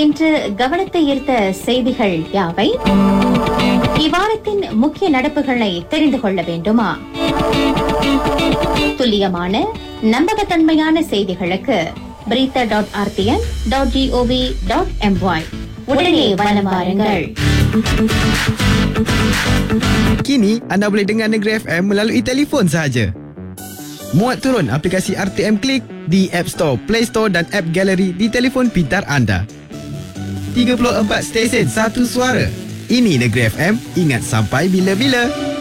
இன்று கவனத்தை ஈர்த்த செய்திகள் யாவை இவ்வாரத்தின் முக்கிய நடப்புகளை தெரிந்து கொள்ள வேண்டுமா துல்லியமான நம்பகத்தன்மையான செய்திகளுக்கு பிரீத்த dot RTN dot GOV dot MY உடனே வலம் வாருங்கள் Kini anda boleh dengar Negeri FM melalui telefon sahaja. Muat turun aplikasi RTM Klik di App Store, Play Store dan App Gallery di telefon pintar anda. 34 stesen satu suara. Ini Negeri FM, ingat sampai bila-bila.